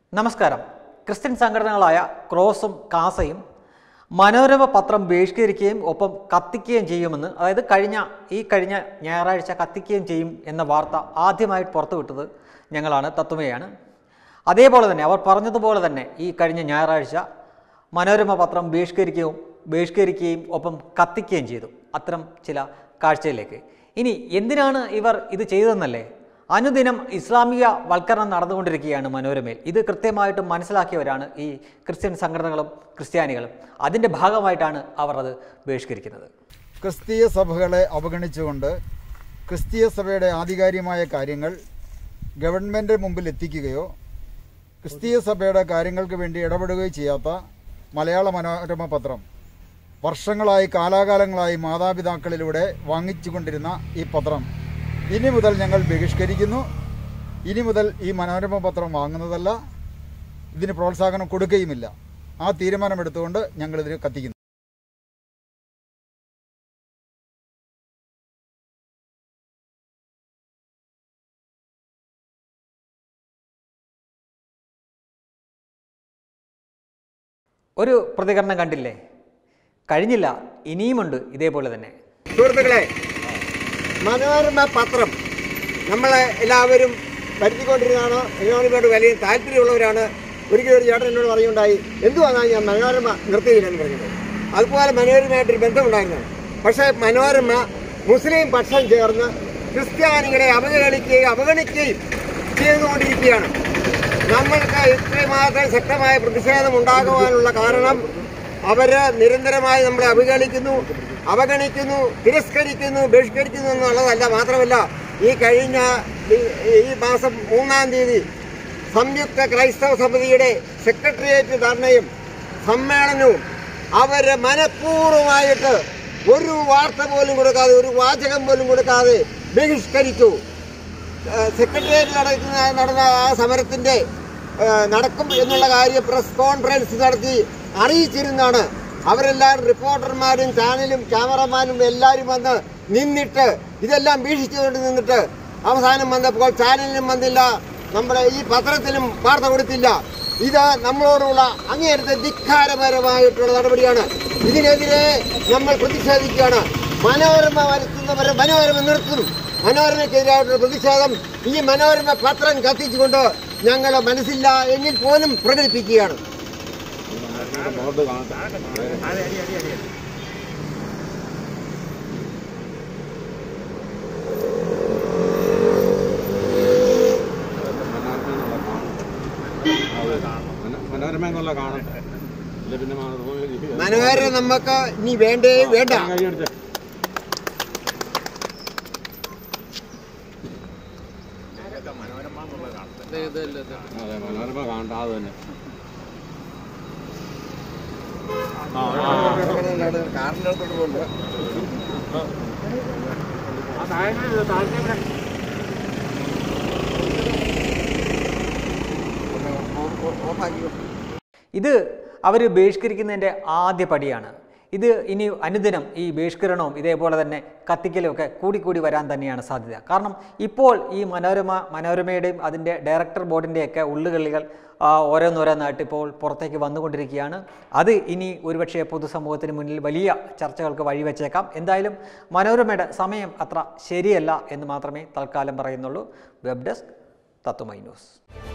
നമസ്കാരം ക്രിസ്ത്യൻ സംഘടനകളായ ക്രോസും കാസയും മനോരമ പത്രം ബഹിഷ്കരിക്കുകയും ഒപ്പം കത്തിക്കുകയും ചെയ്യുമെന്ന് അതായത് കഴിഞ്ഞ ഈ കഴിഞ്ഞ ഞായറാഴ്ച കത്തിക്കുകയും ചെയ്യും എന്ന വാർത്ത ആദ്യമായിട്ട് പുറത്തുവിട്ടത് ഞങ്ങളാണ് തത്വമയാണ് അതേപോലെ തന്നെ അവർ പറഞ്ഞതുപോലെ തന്നെ ഈ കഴിഞ്ഞ ഞായറാഴ്ച മനോരമ പത്രം ബഹിഷ്കരിക്കുകയും ബഹിഷ്കരിക്കുകയും ഒപ്പം കത്തിക്കുകയും ചെയ്തു അത്തരം ചില കാഴ്ചയിലേക്ക് ഇനി എന്തിനാണ് ഇവർ ഇത് ചെയ്തതെന്നല്ലേ അനുദിനം ഇസ്ലാമിക വൽക്കരണം നടന്നുകൊണ്ടിരിക്കുകയാണ് മനോരമയിൽ ഇത് കൃത്യമായിട്ട് മനസ്സിലാക്കിയവരാണ് ഈ ക്രിസ്ത്യൻ സംഘടനകളും ക്രിസ്ത്യാനികളും അതിൻ്റെ ഭാഗമായിട്ടാണ് അവർ അത് ബഹിഷ്കരിക്കുന്നത് ക്രിസ്തീയ സഭകളെ അവഗണിച്ചുകൊണ്ട് ക്രിസ്തീയ സഭയുടെ ആധികാരികമായ കാര്യങ്ങൾ ഗവൺമെൻറ് മുമ്പിൽ എത്തിക്കുകയോ ക്രിസ്തീയ സഭയുടെ കാര്യങ്ങൾക്ക് വേണ്ടി ഇടപെടുകയോ ചെയ്യാത്ത മലയാള മനോരമ പത്രം വർഷങ്ങളായി കാലാകാലങ്ങളായി മാതാപിതാക്കളിലൂടെ വാങ്ങിച്ചുകൊണ്ടിരുന്ന ഈ പത്രം ഇനി മുതൽ ഞങ്ങൾ ബഹിഷ്കരിക്കുന്നു ഇനി മുതൽ ഈ മനോരമ പത്രം വാങ്ങുന്നതല്ല ഇതിന് പ്രോത്സാഹനം കൊടുക്കുകയുമില്ല ആ തീരുമാനമെടുത്തുകൊണ്ട് ഞങ്ങളിതിന് കത്തിക്കുന്നു ഒരു പ്രതികരണം കണ്ടില്ലേ കഴിഞ്ഞില്ല ഇനിയുമുണ്ട് ഇതേപോലെ തന്നെ സുഹൃത്തുക്കളെ മനോരമ പത്രം നമ്മളെ എല്ലാവരും വരുത്തിക്കൊണ്ടിരുന്നതാണ് മനോരമയോട് വലിയ താല്പര്യമുള്ളവരാണ് ഒരിക്കലും ഒരു ചേട്ടൻ എന്നോട് പറയുണ്ടായി എന്തുവാണ് ഞാൻ മനോരമ നിർത്തിയില്ലെന്ന് പറഞ്ഞത് അതുപോലെ മനോരമയായിട്ടൊരു ബന്ധമുണ്ടായിരുന്നു പക്ഷേ മനോരമ മുസ്ലിം പക്ഷം ചേർന്ന് ക്രിസ്ത്യാനികളെ അവഹേളിക്കുകയും അവഗണിക്കുകയും ചെയ്തുകൊണ്ടിരിക്കുകയാണ് നമ്മൾക്ക് ഇത്രമാത്രം ശക്തമായ പ്രതിഷേധം ഉണ്ടാകുവാനുള്ള കാരണം അവര് നിരന്തരമായി നമ്മളെ അവഹേളിക്കുന്നു അവഗണിക്കുന്നു തിരസ്കരിക്കുന്നു ബഹിഷ്കരിക്കുന്നു എന്നുള്ളതല്ല മാത്രമല്ല ഈ കഴിഞ്ഞ ഈ- ഈ മാസം മൂന്നാം തീയതി സംയുക്ത ക്രൈസ്തവ സമിതിയുടെ സെക്രട്ടേറിയറ്റ് ധർണയും സമ്മേളനവും അവര് മനഃപൂർവ്വമായിട്ട് ഒരു വാർത്ത പോലും കൊടുക്കാതെ ഒരു വാചകം പോലും കൊടുക്കാതെ ബഹിഷ്കരിച്ചു സെക്രട്ടേറിയറ്റ് നടക്കുന്ന നടന്ന ആ സമരത്തിന്റെ ഏഹ്, നടക്കും എന്നുള്ള കാര്യം പ്രസ് കോൺഫറൻസ് നടത്തി അറിയിച്ചിരുന്നാണ് അവരെല്ലാവരും റിപ്പോർട്ടർമാരും ചാനലും ക്യാമറമാനും എല്ലാവരും വന്ന് നിന്നിട്ട് ഇതെല്ലാം വീക്ഷിച്ചുകൊണ്ട് നിന്നിട്ട് അവസാനം വന്നപ്പോൾ ചാനലിനും വന്നില്ല നമ്മുടെ ഈ പത്രത്തിലും വാർത്ത കൊടുത്തില്ല ഇത് നമ്മളോടുള്ള അങ്ങേയറ്റത്തെ ധിക്കാരപരമായിട്ടുള്ള നടപടിയാണ് ഇതിനെതിരെ നമ്മൾ പ്രതിഷേധിക്കുകയാണ് മനോരമ വരുത്തുന്നവരെ മനോരമ നിർത്തും മനോരമയ്ക്കെതിരായിട്ടുള്ള പ്രതിഷേധം ഈ മനോരമ പത്രം കത്തിച്ചുകൊണ്ട് ഞങ്ങൾ മനസ്സില്ല എങ്കിൽ പോലും പ്രകടിപ്പിക്കുകയാണ് മനോരമ എന്നുള്ള കാണട്ടെ ഇല്ല പിന്നെ മാതൃഭൂമി മനോരമ നമുക്ക് ഇനി വേണ്ടേ വേണ്ട കഴിഞ്ഞെടുത്ത് അതെ മനോരമ കാണണ്ട അത് തന്നെ ഇത് അവർ ബഹിഷ്കരിക്കുന്നതിൻ്റെ ആദ്യ പടിയാണ് ഇത് ഇനി അനുദിനം ഈ ബഹിഷ്കരണവും ഇതേപോലെ തന്നെ കത്തിക്കലും ഒക്കെ കൂടിക്കൂടി വരാൻ തന്നെയാണ് സാധ്യത കാരണം ഇപ്പോൾ ഈ മനോരമ മനോരമയുടെയും അതിൻ്റെ ഡയറക്ടർ ബോർഡിൻ്റെയൊക്കെ ഉള്ളുകളികൾ ആ, ഓരോന്നോരോന്നായിട്ട് ഇപ്പോൾ പുറത്തേക്ക് വന്നുകൊണ്ടിരിക്കുകയാണ് അത് ഇനി ഒരുപക്ഷെ പൊതുസമൂഹത്തിന് മുന്നിൽ വലിയ ചർച്ചകൾക്ക് വഴിവെച്ചേക്കാം എന്തായാലും മനോരമയുടെ സമയം അത്ര ശരിയല്ല എന്ന് മാത്രമേ തൽക്കാലം പറയുന്നുള്ളൂ വെബ് ഡെസ്ക് തത്വമൈ ന്യൂസ്